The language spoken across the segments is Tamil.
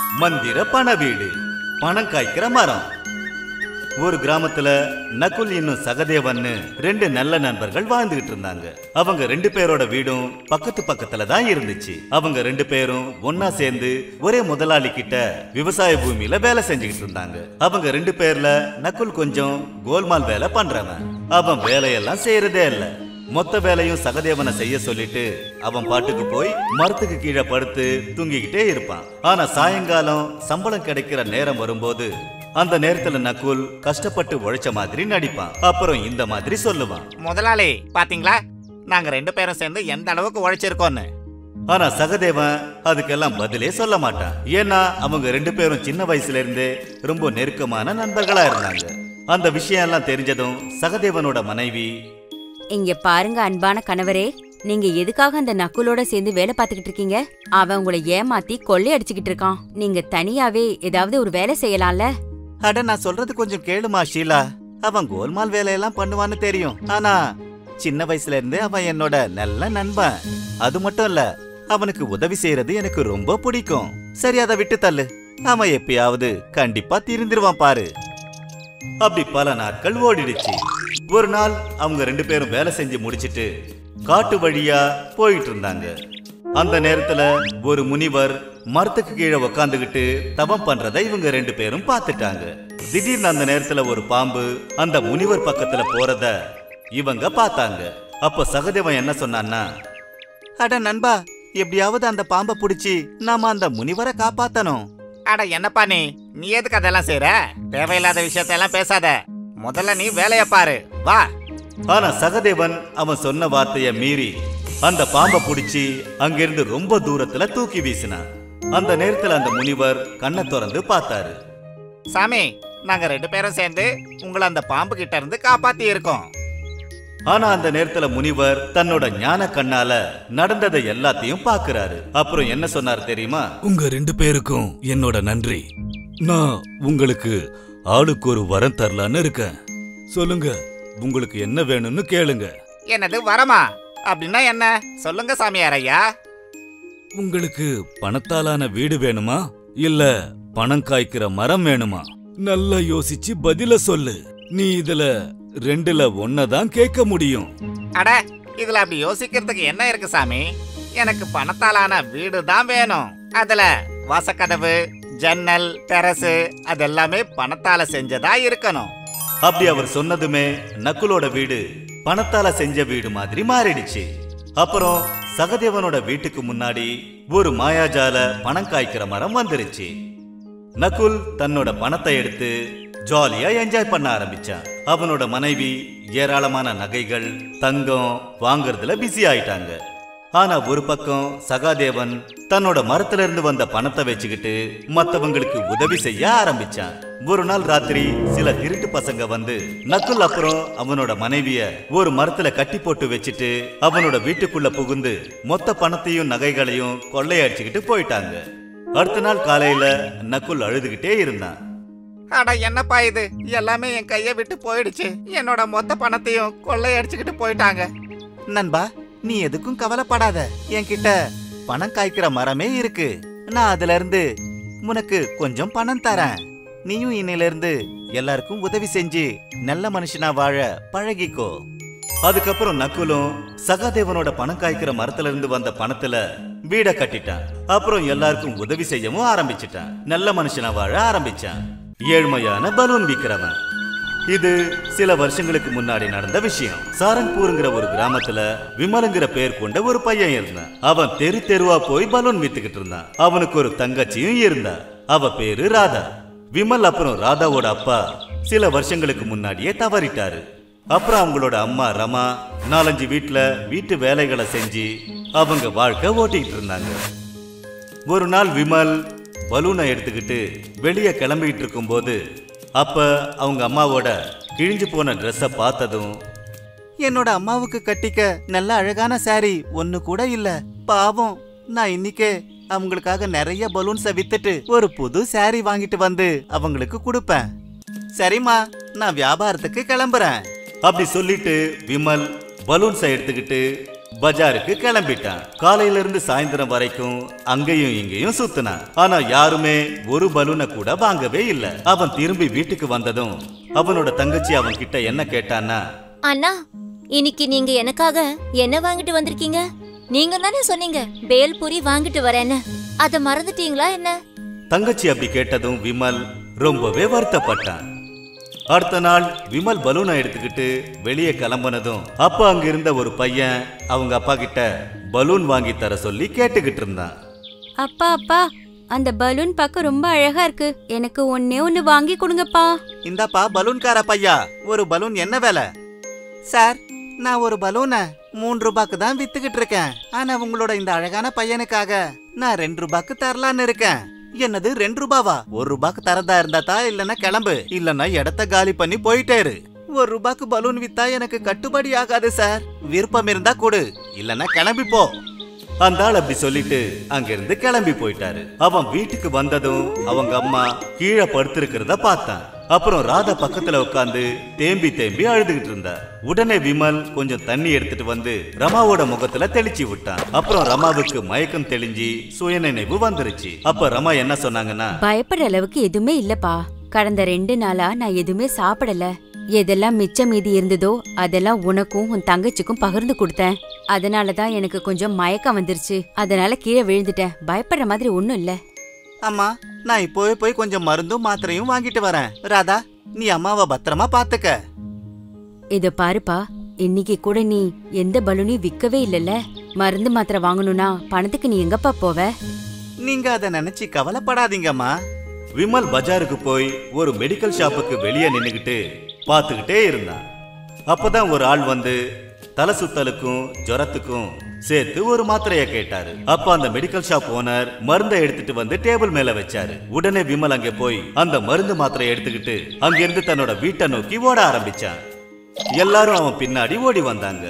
மந்திர பண வீடு பணம் காய்க்கிற மரம் ஒரு கிராமத்துல நகுல் இன்னும் சகதேவன்னு ரெண்டு நல்ல நண்பர்கள் வாழ்ந்துகிட்டு இருந்தாங்க அவங்க ரெண்டு பேரோட வீடும் பக்கத்து பக்கத்துல தான் இருந்துச்சு அவங்க ரெண்டு பேரும் ஒன்னா சேர்ந்து ஒரே முதலாளி கிட்ட விவசாய பூமியில வேலை செஞ்சுக்கிட்டு இருந்தாங்க அவங்க ரெண்டு பேர்ல நகுல் கொஞ்சம் கோல்மால் வேலை பண்றவன் அவன் வேலையெல்லாம் செய்யறதே இல்ல மொத்த வேலையும் சகதேவனை செய்ய சொல்லிட்டு அவன் பாட்டுக்கு போய் மரத்துக்கு கீழே படுத்து தூங்கிக்கிட்டே இருப்பான் ஆனா சாயங்காலம் சம்பளம் கிடைக்கிற நேரம் வரும்போது அந்த நேரத்துல நகுல் கஷ்டப்பட்டு உழைச்ச மாதிரி நடிப்பான் அப்புறம் இந்த மாதிரி சொல்லுவான் முதலாளி பாத்தீங்களா நாங்க ரெண்டு பேரும் சேர்ந்து எந்த அளவுக்கு உழைச்சிருக்கோம்னு ஆனா சகதேவன் அதுக்கெல்லாம் பதிலே சொல்ல மாட்டான் ஏன்னா அவங்க ரெண்டு பேரும் சின்ன வயசுல இருந்தே ரொம்ப நெருக்கமான நண்பர்களா இருந்தாங்க அந்த விஷயம் எல்லாம் தெரிஞ்சதும் சகதேவனோட மனைவி இங்க பாருங்க அன்பான கணவரே நீங்க எதுக்காக அந்த நக்குலோட சேர்ந்து வேலை பார்த்துக்கிட்டு இருக்கீங்க அவன் உங்களை ஏமாத்தி கொள்ளை அடிச்சுக்கிட்டு இருக்கான் நீங்க தனியாவே ஏதாவது ஒரு வேலை செய்யலாம்ல அட நான் சொல்றது கொஞ்சம் கேளுமா ஷீலா அவன் கோல்மால் வேலையெல்லாம் பண்ணுவான்னு தெரியும் ஆனா சின்ன வயசுல இருந்து அவன் என்னோட நல்ல நண்பன் அது மட்டும் இல்ல அவனுக்கு உதவி செய்யறது எனக்கு ரொம்ப பிடிக்கும் சரி அதை விட்டு தள்ளு அவன் எப்பயாவது கண்டிப்பா திருந்திருவான் பாரு அப்படி பல நாட்கள் ஓடிடுச்சு ஒரு நாள் அவங்க ரெண்டு பேரும் வேலை செஞ்சு முடிச்சிட்டு காட்டு வழியா போயிட்டு இருந்தாங்க அந்த நேரத்துல ஒரு முனிவர் மரத்துக்கு கீழே உக்காந்துகிட்டு தவம் பண்றதை இவங்க ரெண்டு பேரும் பார்த்துட்டாங்க திடீர்னு அந்த நேரத்துல ஒரு பாம்பு அந்த முனிவர் பக்கத்துல போறத இவங்க பார்த்தாங்க அப்ப சகதேவன் என்ன சொன்னான்னா அட நண்பா எப்படியாவது அந்த பாம்பை புடிச்சு நாம அந்த முனிவரை காப்பாத்தணும் அட என்னப்பா நீ நீ எதுக்கு அதெல்லாம் செய்யற தேவையில்லாத விஷயத்தையெல்லாம் பேசாத முதல்ல நீ வேலைய பாரு வா ஆனா சகதேவன் அவன் சொன்ன வார்த்தைய மீறி அந்த பாம்பை புடிச்சு அங்கிருந்து ரொம்ப தூரத்துல தூக்கி வீசினான் அந்த நேரத்துல அந்த முனிவர் கண்ணை திறந்து பார்த்தாரு சாமி நாங்க ரெண்டு பேரும் சேர்ந்து உங்களை அந்த பாம்பு கிட்ட இருந்து காப்பாத்தி இருக்கோம் ஆனா அந்த நேரத்துல முனிவர் தன்னோட ஞான கண்ணால நடந்ததை எல்லாத்தையும் பாக்குறாரு அப்புறம் என்ன சொன்னார் தெரியுமா உங்க ரெண்டு பேருக்கும் என்னோட நன்றி நான் உங்களுக்கு ஆளுக்கு ஒரு வரம் தரலான்னு இருக்கேன் சொல்லுங்க உங்களுக்கு என்ன வேணும்னு கேளுங்க என்னது வரமா அப்படின்னா என்ன சொல்லுங்க சாமியார் ஐயா உங்களுக்கு பணத்தாலான வீடு வேணுமா இல்ல பணம் காய்க்கிற மரம் வேணுமா நல்லா யோசிச்சு பதில சொல்லு நீ இதுல ரெண்டுல ஒன்னதான் கேட்க முடியும் அட இதுல அப்படி யோசிக்கிறதுக்கு என்ன இருக்கு சாமி எனக்கு பணத்தாலான வீடு தான் வேணும் அதுல வாசக்கதவு ஜன்னல் டெரசு அதெல்லாமே பணத்தால செஞ்சதா இருக்கணும் அப்படி அவர் சொன்னதுமே நக்குலோட வீடு பணத்தால செஞ்ச வீடு மாதிரி மாறிடுச்சு அப்புறம் சகதேவனோட வீட்டுக்கு முன்னாடி ஒரு மாயாஜால பணம் காய்க்கிற மரம் வந்துருச்சு நகுல் தன்னோட பணத்தை எடுத்து ஜாலியா என்ஜாய் பண்ண ஆரம்பிச்சான் அவனோட மனைவி ஏராளமான நகைகள் தங்கம் வாங்குறதுல பிஸி ஆயிட்டாங்க ஆனா ஒரு பக்கம் சகாதேவன் தன்னோட மரத்துல இருந்து வந்த பணத்தை வச்சுக்கிட்டு மத்தவங்களுக்கு உதவி செய்ய ஆரம்பிச்சான் ஒரு நாள் ராத்திரி சில திருட்டு பசங்க வந்து நக்குல் அப்புறம் அவனோட மனைவிய ஒரு மரத்துல கட்டி போட்டு வச்சுட்டு அவனோட வீட்டுக்குள்ள புகுந்து மொத்த பணத்தையும் நகைகளையும் கொள்ளையடிச்சுக்கிட்டு போயிட்டாங்க அடுத்த நாள் காலையில நக்குல் அழுதுகிட்டே இருந்தான் அட என்னப்பா இது எல்லாமே என் கையை விட்டு போயிடுச்சு என்னோட மொத்த பணத்தையும் கொள்ளையடிச்சுக்கிட்டு போயிட்டாங்க நண்பா நீ எதுக்கும் கவலைப்படாத என்கிட்ட பணம் காய்க்கிற மரமே இருக்கு நான் அதுல இருந்து உனக்கு கொஞ்சம் பணம் தரேன் நீயும் இன்னையில இருந்து எல்லாருக்கும் உதவி செஞ்சு நல்ல மனுஷனா வாழ பழகிக்கோ அதுக்கப்புறம் நக்குலும் சகாதேவனோட பணம் காய்க்கிற மரத்துல இருந்து வந்த பணத்துல வீட கட்டிட்டான் அப்புறம் எல்லாருக்கும் உதவி செய்யவும் ஆரம்பிச்சிட்டான் நல்ல மனுஷனா வாழ ஆரம்பிச்சான் ஏழ்மையான பலூன் விக்கிறவன் இது சில வருஷங்களுக்கு முன்னாடி நடந்த விஷயம் சாரங்பூருங்கிற ஒரு கிராமத்துல விமலுங்கிற பேர் கொண்ட ஒரு பையன் இருந்தான் அவன் தெரு தெருவா போய் பலூன் வித்துக்கிட்டு இருந்தான் அவனுக்கு ஒரு தங்கச்சியும் இருந்தா அவ பேரு ராதா விமல் அப்புறம் ராதாவோட அப்பா சில வருஷங்களுக்கு முன்னாடியே தவறிட்டாரு அப்புறம் அவங்களோட அம்மா ரமா நாலஞ்சு வீட்டுல வீட்டு வேலைகளை செஞ்சு அவங்க வாழ்க்கை ஓட்டிக்கிட்டு இருந்தாங்க ஒரு நாள் விமல் பலூனை எடுத்துக்கிட்டு வெளியே கிளம்பிட்டு இருக்கும்போது அப்ப அவங்க அம்மாவோட கிழிஞ்சு போன ட்ரெஸ்ஸை பார்த்ததும் என்னோட அம்மாவுக்கு கட்டிக்க நல்ல அழகான சாரி ஒன்னு கூட இல்ல பாவம் நான் இன்னைக்கே அவங்களுக்காக நிறைய பலூன்ஸை வித்துட்டு ஒரு புது சாரி வாங்கிட்டு வந்து அவங்களுக்கு கொடுப்பேன் சரிம்மா நான் வியாபாரத்துக்கு கிளம்புறேன் அப்படி சொல்லிட்டு விமல் பலூன்ஸை எடுத்துக்கிட்டு பஜாருக்கு கிளம்பிட்டான் காலையில இருந்து சாயந்தரம் வரைக்கும் அங்கேயும் இங்கேயும் சுத்தினான் ஆனா யாருமே ஒரு பலூனை கூட வாங்கவே இல்ல அவன் திரும்பி வீட்டுக்கு வந்ததும் அவனோட தங்கச்சி அவன் கிட்ட என்ன கேட்டான்னா அண்ணா இன்னைக்கு நீங்க எனக்காக என்ன வாங்கிட்டு வந்திருக்கீங்க நீங்க தானே சொன்னீங்க பேல்பூரி வாங்கிட்டு வரேன்னு அத மறந்துட்டீங்களா என்ன தங்கச்சி அப்படி கேட்டதும் விமல் ரொம்பவே வருத்தப்பட்டான் அடுத்த நாள் விமல் பலூனை எடுத்துக்கிட்டு வெளியே கிளம்புனதும் அப்ப அங்க இருந்த ஒரு பையன் அவங்க அப்பா கிட்ட பலூன் வாங்கி தர சொல்லி கேட்டுக்கிட்டு இருந்தான் அப்பா அப்பா அந்த பலூன் பார்க்க ரொம்ப அழகா இருக்கு எனக்கு ஒன்னே ஒன்னு வாங்கி கொடுங்கப்பா இந்தாப்பா பலூன்கார பையா ஒரு பலூன் என்ன வேலை சார் நான் ஒரு பலூனை மூன்று ரூபாய்க்கு தான் வித்துக்கிட்டு இருக்கேன் ஆனா உங்களோட இந்த அழகான பையனுக்காக நான் ரெண்டு ரூபாய்க்கு தரலான்னு இருக்கேன் என்னது ரெண்டு ரூபாவா ஒரு ரூபாய்க்கு தரதா இருந்தா தான் இல்லன்னா கிளம்பு இல்லன்னா இடத்த காலி பண்ணி போயிட்டே இரு ஒரு ரூபாய்க்கு பலூன் வித்தா எனக்கு கட்டுப்படி ஆகாது சார் விருப்பம் இருந்தா கொடு இல்லன்னா கிளம்பி போ அந்த ஆள் அப்படி சொல்லிட்டு அங்கிருந்து கிளம்பி போயிட்டாரு அவன் வீட்டுக்கு வந்ததும் அவங்க அம்மா கீழே படுத்திருக்கிறத பார்த்தான் அப்புறம் ராதா பக்கத்துல உட்காந்து தேம்பி தேம்பி அழுதுகிட்டு இருந்தா உடனே விமல் கொஞ்சம் தண்ணி எடுத்துட்டு வந்து ரமாவோட முகத்துல தெளிச்சு விட்டான் அப்புறம் ரமாவுக்கு மயக்கம் தெளிஞ்சு சுயநினைவு வந்துருச்சு அப்ப ரமா என்ன சொன்னாங்கன்னா பயப்படுற அளவுக்கு எதுவுமே இல்லப்பா கடந்த ரெண்டு நாளா நான் எதுவுமே சாப்பிடல எதெல்லாம் மிச்சம் மீதி இருந்ததோ அதெல்லாம் உனக்கும் உன் தங்கச்சிக்கும் பகிர்ந்து கொடுத்தேன் அதனால தான் எனக்கு கொஞ்சம் மயக்கம் வந்துருச்சு அதனால கீழே விழுந்துட்டேன் பயப்படுற மாதிரி ஒண்ணும் இல்ல அம்மா நான் இப்போவே போய் கொஞ்சம் மருந்தும் மாத்திரையும் வாங்கிட்டு வரேன் ராதா நீ அம்மாவை பத்திரமா பாத்துக்க இத பாருப்பா இன்னைக்கு கூட நீ எந்த பலூனையும் விக்கவே இல்லல்ல மருந்து மாத்திரை வாங்கணும்னா பணத்துக்கு நீ எங்கப்பா போவ நீங்க அத நினைச்சு கவலைப்படாதீங்கம்மா விமல் பஜாருக்கு போய் ஒரு மெடிக்கல் ஷாப்புக்கு வெளியே நின்னுகிட்டு பார்த்துக்கிட்டே இருந்தான் அப்பதான் ஒரு ஆள் வந்து தலை சுத்தலுக்கும் ஜுரத்துக்கும் சேர்த்து ஒரு மாத்திரைய கேட்டாரு அப்ப அந்த மெடிக்கல் ஷாப் ஓனர் மருந்தை எடுத்துட்டு வந்து டேபிள் மேல வச்சாரு உடனே விமல் அங்க போய் அந்த மருந்து மாத்திரையை எடுத்துக்கிட்டு அங்கிருந்து தன்னோட வீட்டை நோக்கி ஓட ஆரம்பிச்சான் எல்லாரும் அவன் பின்னாடி ஓடி வந்தாங்க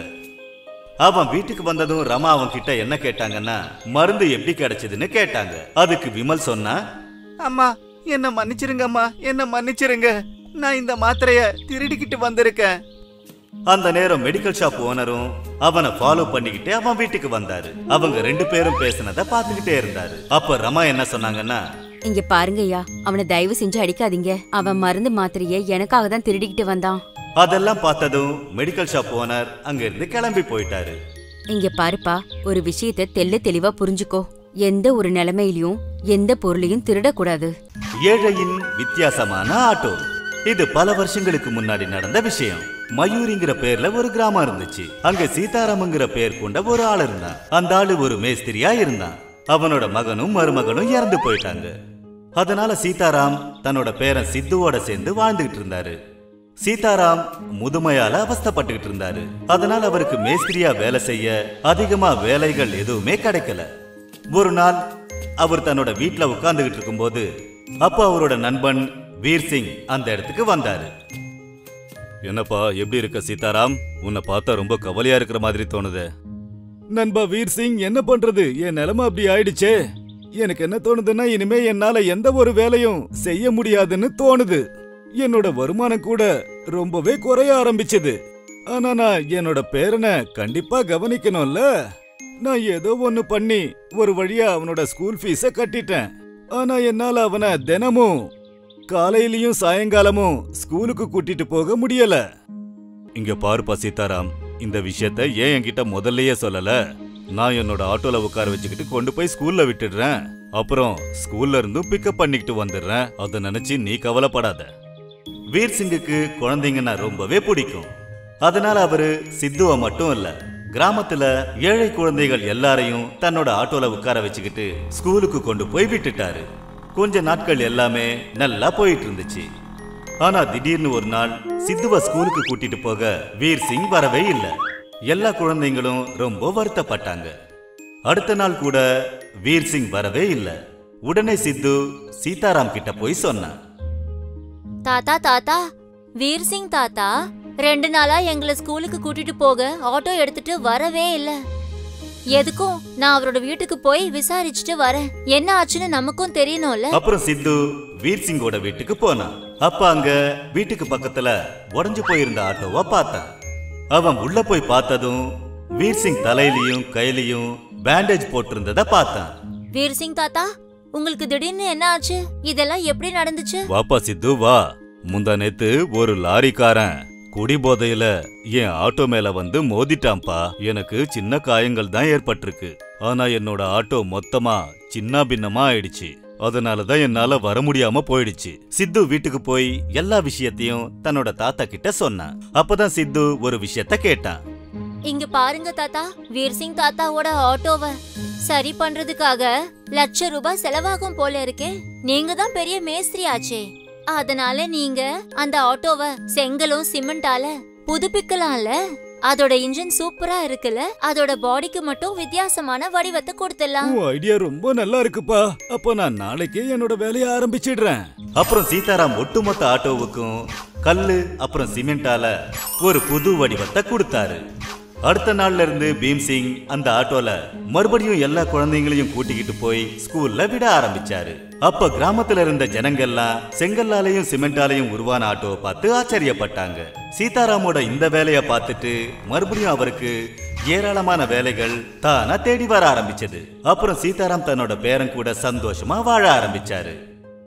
அவன் வீட்டுக்கு வந்ததும் ரமா அவன் கிட்ட என்ன கேட்டாங்கன்னா மருந்து எப்படி கிடைச்சதுன்னு கேட்டாங்க அதுக்கு விமல் சொன்னா அம்மா என்ன மன்னிச்சிருங்க அம்மா என்ன மன்னிச்சிருங்க நான் இந்த மாத்திரைய திருடிக்கிட்டு வந்திருக்கேன் அந்த நேரம் மெடிக்கல் ஷாப் ஓனரும் அவனை ஃபாலோ பண்ணிக்கிட்டு அவன் வீட்டுக்கு வந்தாரு அவங்க ரெண்டு பேரும் பேசினத பாத்துக்கிட்டே இருந்தாரு அப்ப ரமா என்ன சொன்னாங்கன்னா இங்க பாருங்கய்யா அவனை தயவு செஞ்சு அடிக்காதீங்க அவன் மருந்து மாத்திரைய எனக்காக தான் திருடிக்கிட்டு வந்தான் அதெல்லாம் பார்த்ததும் மெடிக்கல் ஷாப் ஓனர் அங்க இருந்து கிளம்பி போயிட்டாரு இங்க பாருப்பா ஒரு விஷயத்த தெள்ள தெளிவா புரிஞ்சுக்கோ எந்த ஒரு நிலைமையிலயும் எந்த பொருளையும் திருடக்கூடாது ஏழையின் வித்தியாசமான ஆட்டோ இது பல வருஷங்களுக்கு முன்னாடி நடந்த விஷயம் மயூரிங்கிற பேர்ல ஒரு கிராமம் இருந்துச்சு அங்க சீதாராமங்கிற பேர் கொண்ட ஒரு ஆள் இருந்தான் அந்த ஆளு ஒரு மேஸ்திரியா இருந்தான் அவனோட மகனும் மருமகனும் இறந்து போயிட்டாங்க அதனால சீதாராம் தன்னோட பேரன் சித்துவோட சேர்ந்து வாழ்ந்துகிட்டு இருந்தாரு சீதாராம் முதுமையால அவஸ்தைப்பட்டுக்கிட்டு இருந்தாரு அதனால அவருக்கு மேஸ்திரியா வேலை செய்ய அதிகமா வேலைகள் எதுவுமே கிடைக்கல ஒரு நாள் அவர் தன்னோட வீட்ல உட்கார்ந்துகிட்டு இருக்கும்போது அப்ப அவரோட நண்பன் வீர் சிங் அந்த இடத்துக்கு வந்தாரு என்னப்பா எப்படி இருக்க சீதாராம் உன்னை பார்த்தா ரொம்ப கவலையா இருக்கிற மாதிரி தோணுது நண்பா வீர் சிங் என்ன பண்றது என் நிலைமை அப்படி ஆயிடுச்சே எனக்கு என்ன தோணுதுன்னா இனிமே என்னால எந்த ஒரு வேலையும் செய்ய முடியாதுன்னு தோணுது என்னோட வருமானம் கூட ரொம்பவே குறைய ஆரம்பிச்சது ஆனா நான் என்னோட பேரனை கண்டிப்பா கவனிக்கணும்ல நான் ஏதோ ஒன்னு பண்ணி ஒரு வழியா அவனோட ஸ்கூல் ஃபீஸ கட்டிட்டேன் ஆனா என்னால அவனை தினமும் காலையிலயும் சாயங்காலமும் ஸ்கூலுக்கு கூட்டிட்டு போக முடியல இங்க பாருப்பா சீதாராம் இந்த விஷயத்த ஏன் என்கிட்ட முதல்லயே சொல்லல நான் என்னோட ஆட்டோல உட்கார வச்சுக்கிட்டு கொண்டு போய் ஸ்கூல்ல விட்டுடுறேன் அப்புறம் ஸ்கூல்ல இருந்தும் பிக்கப் பண்ணிக்கிட்டு வந்துடுறேன் அதை நினைச்சு நீ கவலைப்படாத வீர் சிங்குக்கு குழந்தைங்கன்னா ரொம்பவே பிடிக்கும் அதனால அவரு சித்துவ மட்டும் இல்ல கிராமத்துல ஏழை குழந்தைகள் எல்லாரையும் தன்னோட ஆட்டோல உட்கார வச்சுக்கிட்டு ஸ்கூலுக்கு கொண்டு போய் விட்டுட்டாரு கொஞ்ச நாட்கள் எல்லாமே நல்லா போயிட்டு இருந்துச்சு ஆனா திடீர்னு ஒரு நாள் சித்துவ ஸ்கூலுக்கு கூட்டிட்டு போக வீர் சிங் வரவே இல்ல எல்லா குழந்தைங்களும் ரொம்ப வருத்தப்பட்டாங்க அடுத்த நாள் கூட வீர் சிங் வரவே இல்ல உடனே சித்து சீதாராம் கிட்ட போய் சொன்னான் தாத்தா தாத்தா வீர் சிங் தாத்தா ரெண்டு நாளா எங்களை ஸ்கூலுக்கு கூட்டிட்டு போக ஆட்டோ எடுத்துட்டு வரவே இல்ல எதுக்கும் நான் அவரோட வீட்டுக்கு போய் விசாரிச்சுட்டு வரேன் என்ன ஆச்சுன்னு நமக்கும் தெரியணும்ல அப்புறம் சித்து வீர் சிங்கோட வீட்டுக்கு போனான் அப்ப அங்க வீட்டுக்கு பக்கத்துல உடைஞ்சு போயிருந்த ஆட்டோவை பார்த்தான் அவன் உள்ள போய் பார்த்ததும் வீர்சிங் தலையிலயும் கையிலயும் பேண்டேஜ் போட்டிருந்தத பார்த்தான் வீர் சிங் தாத்தா உங்களுக்கு திடீர்னு என்ன ஆச்சு இதெல்லாம் எப்படி நடந்துச்சு வாப்பா சித்து வா முந்தா நேத்து ஒரு லாரிக்காரன் குடி போதையில என் ஆட்டோ மேல வந்து மோதிட்டான்பா எனக்கு சின்ன காயங்கள் தான் ஏற்பட்டிருக்கு ஆனா என்னோட ஆட்டோ மொத்தமா சின்ன பின்னமா ஆயிடுச்சு அதனாலதான் என்னால வர முடியாம போயிடுச்சு சித்து வீட்டுக்கு போய் எல்லா விஷயத்தையும் தன்னோட தாத்தா கிட்ட சொன்னான் அப்பதான் சித்து ஒரு விஷயத்த கேட்டான் இங்க பாருங்க தாத்தா வீர் சிங் தாத்தாவோட ஆட்டோவ சரி பண்றதுக்காக லட்ச ரூபாய் செலவாகும் போல இருக்கே நீங்க தான் பெரிய மேஸ்திரி ஆச்சே அதனால நீங்க அந்த ஆட்டோவ செங்கலும் சிமெண்டால புதுப்பிக்கலாம்ல அதோட இன்ஜின் சூப்பரா இருக்குல்ல அதோட பாடிக்கு மட்டும் வித்தியாசமான வடிவத்தை கொடுத்துடலாம் உன் ஐடியா ரொம்ப நல்லா இருக்குப்பா அப்போ நான் நாளைக்கே என்னோட வேலையை ஆரம்பிச்சிடுறேன் அப்புறம் சீதாராம் ஒட்டுமொத்த ஆட்டோவுக்கும் கல்லு அப்புறம் சிமெண்டால ஒரு புது வடிவத்தை கொடுத்தாரு அடுத்த நாள்ல இருந்து பீம்சிங் அந்த ஆட்டோல மறுபடியும் எல்லா குழந்தைங்களையும் கூட்டிக்கிட்டு போய் ஸ்கூல்ல விட ஆரம்பிச்சாரு அப்ப கிராமத்துல இருந்த ஜனங்கள்லாம் செங்கல்லாலையும் சிமெண்டாலையும் உருவான ஆட்டோவை பார்த்து ஆச்சரியப்பட்டாங்க சீதாராமோட இந்த வேலைய பார்த்துட்டு மறுபடியும் அவருக்கு ஏராளமான வேலைகள் தானா தேடி வர ஆரம்பிச்சது அப்புறம் சீதாராம் தன்னோட பேரன் கூட சந்தோஷமா வாழ ஆரம்பிச்சாரு